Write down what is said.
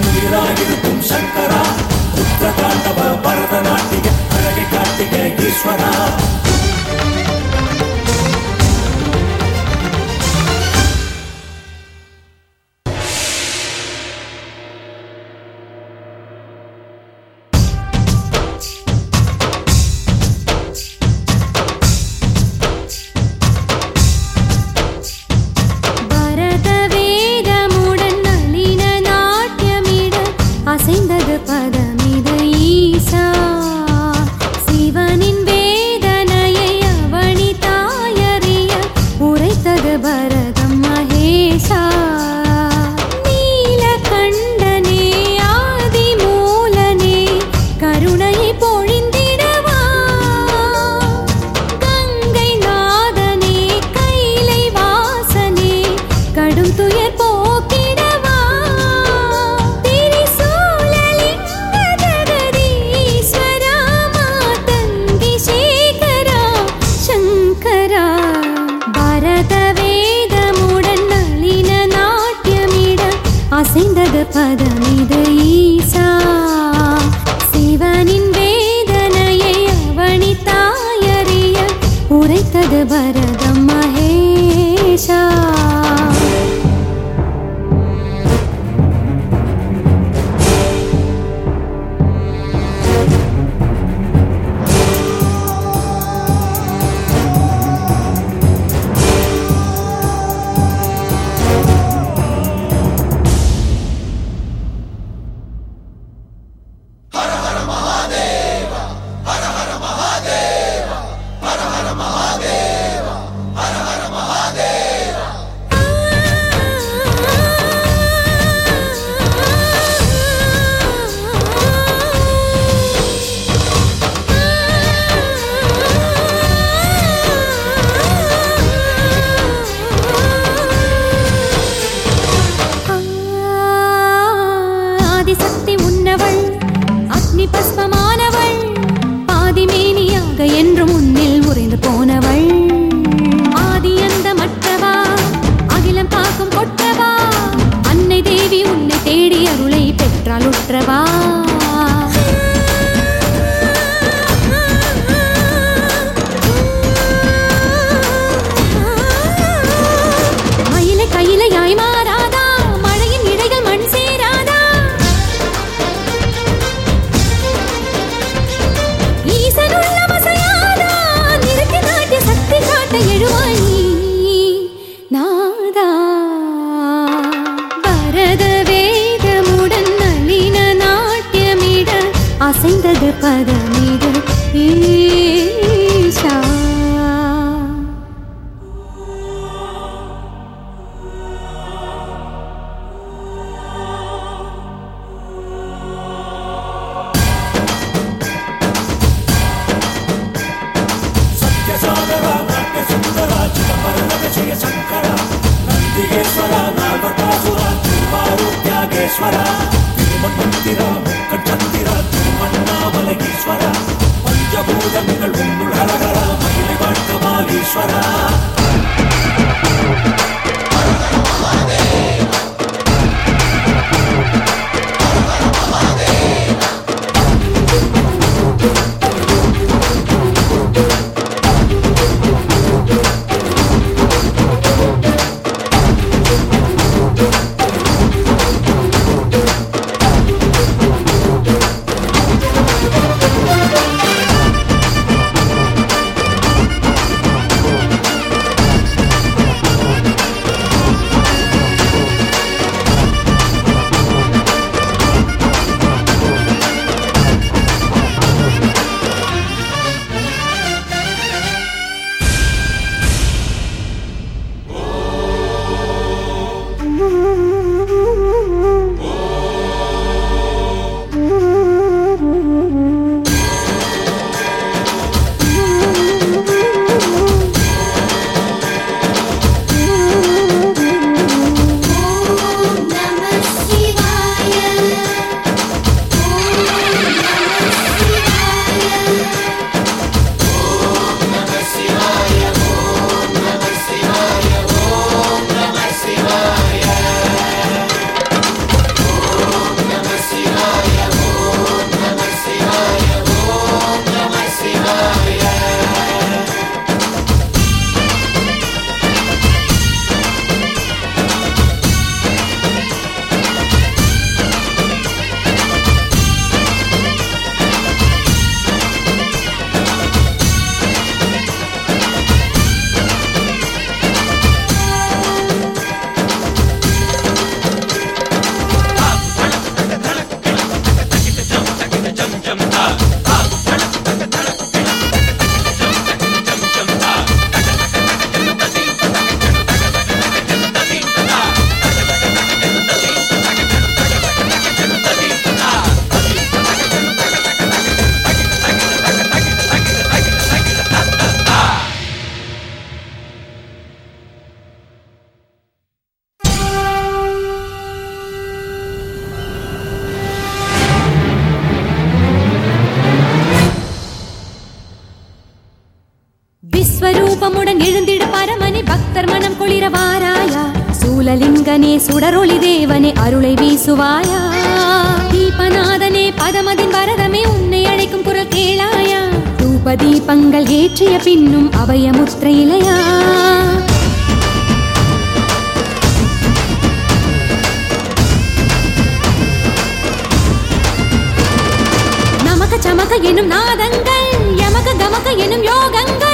என்னுயிராயிருக்கும் சங்கரா ருத்ர தாண்டவ பரதநாட்டிய அழகை காட்டிய ஈஸ்வரா பரத வேதமுடன் நளின நாட்டியமிட அசைந்தது பதமிது ஈசா சிவனின் வேதனையை அவனி தாயறிய உரைத்தது பரதம் மகேஷா நீலகண்டனே ஆதி மூலனே கருணையை பொழிந்திடவா கங்கை நாதனே கைலை வாசனே கடும் துயர் போக்கிடவா திரிசூலலிங்க ஜெகதீஸ்வரா மாதங்கி சேகரா சங்கரா பரத வேதமுடன் நளின நாட்டியமிட அசைந்தது பதமிது ஈசா சிவனின் வேதனையை அவனி தாயறிய உரைத்தது பரதம் மகேஷா ஆதிசக்தி உன்னவள் அக்னி பஸ்பமானவள் ஆதிமேனியாக என்றும் முன்னில் உறைந்து போனவள் ஆதி அந்த மற்றவா அகிலம் காக்கும் கொற்றவா அன்னை தேவி உன்னை தேடி அருளை பெற்றால் உற்றவா மயிலை கையிலையாய் மாறாதா மழையின் இழைகள் மண் சேராதா ஈசனுள்ள மசையாதா நிறுத்தி நாட்டிய சக்தி காட்ட எழுவாய் நீ, நாதா பரத வேதமுடன் நளின நாட்டியமிட அசைந்தது பதமிடு ஈஷா சத்யசாகரா நாட்டிய சுந்தரா சிதம்பர விஷய சங்கரா நந்திகேஸ்வரா நாகபாசுரா திருவாரூத்யாகேஸ்வரா திருமன்மந்திரா முக்கச்சந்திரா திருமண்ணாமலகீஸ்வரா பஞ்சபூதங்கள் உன்னுள் ஹரஹரா மகிழை வாழ்க்க மாலீஸ்வரா ஆ ரூபமுடன் எழுந்திட பரமனே பக்தர் மனம் குளிர வாராயா சூலலிங்கனே சுடரொளி தேவனே அருளை வீசுவாயா தீபநாதனே பதமதின் வரதமே உன்னை அழைக்கும் குரல் கேளாயா தூப தீபங்கள் ஏற்றிய பின்னும் அபயமுத்திர இலையா நமக சமக எனும் நாதங்கள் யமக கமக எனும் யோகங்கள்